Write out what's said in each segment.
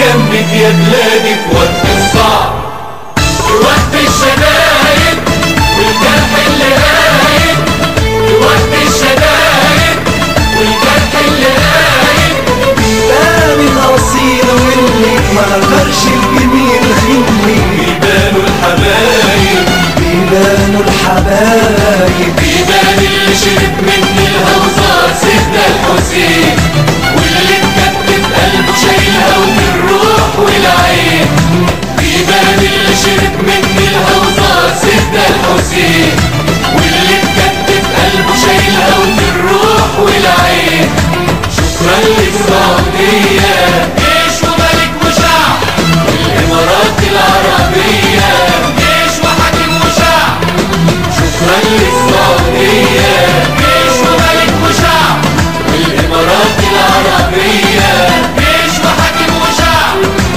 جنبك يا بلادي في وقت الصعب في وقت الشدائد والجرح اللي قايد في وقت الشدائد والجرح اللي قايد بيبان الأصيل واللي ما نقدرش الجميل خلي بيبانوا الحبايب بيبانوا الحبايب بيبان اللي شرب مني الهوزار سيدنا الحسين واللي اتكتب قلبه شايلها وفي الروح والعين بيبان اللي شرب مني الهوزار سيدنا الحسين واللي اتكتب قلبه شايلها وفي الروح والعين شكرا للسعودية جيش وملك وشعب الإمارات العربية جيش وحاكم وشعب شكرا للسعودية جيش وملك وشعب والإمارات العربية جيش وحاكم وشعب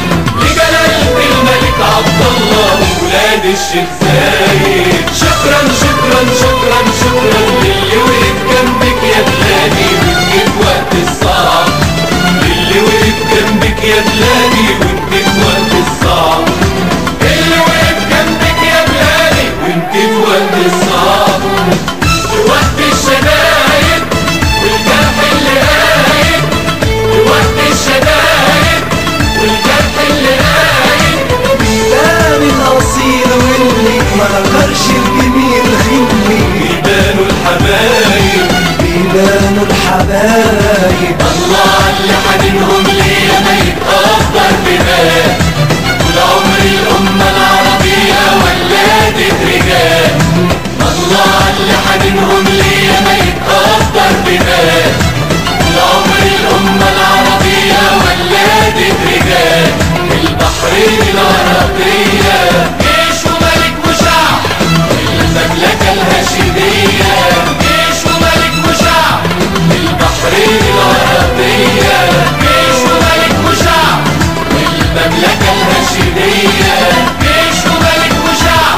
لجلالة الملك عبد الله وولاد الشيخ زايد شكرا شكرا شكرا شكرا للي وقف جنبك يا بلادي وانت في وقت الصعب للي وقف جنبك يا بلادي وانت في وقت الصعب اللي وقف جنبك يا بلادي وانت في وقت الصعب في وقت الشدائد والجرح اللي قايد في وقت الشدائد والجرح اللي قايد بيبان الأصيل واللي ما نقدرش الجميل خلي بيبانوا الحبايب بيبانوا الحبايب الله اللي حنينهم ليا ما يتقدر بمال طول عمر الأمة العربية ولادت رجال الله اللي حنينهم ليا ما يتقدر بمال طول عمر الأمة العربية ولادت رجال البحرين العربية جيش وملك وشعب المملكة الهاشمية جيش وملك وشعب البحرين العربية جيش وملك وشعب المملكة الهاشمية جيش وملك وشعب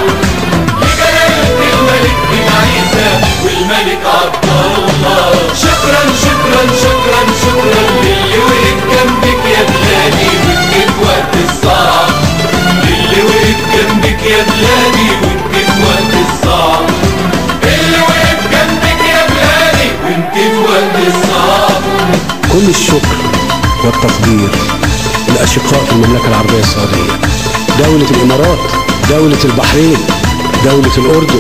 لجلالة الملك بن عيسى والملك عبد الله شكرا شكرا شكرا شكرا للي وقف جنبك يا بلادي وانت في وقت الصعب للي وقف جنبك يا بلادي وانت في وقت الصعب اللي وقف جنبك يا بلادي وانت في وقت الصعب كل الشكر والتقدير لأشقاء في المملكة العربية السعودية دولة الإمارات دولة البحرين دولة الأردن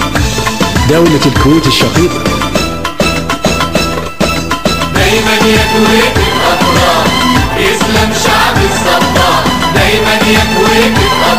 دولة الكويت الشقيقة دايما يا كويت الأطراف يسلم شعب الصباح دايما يا كويت الأطراف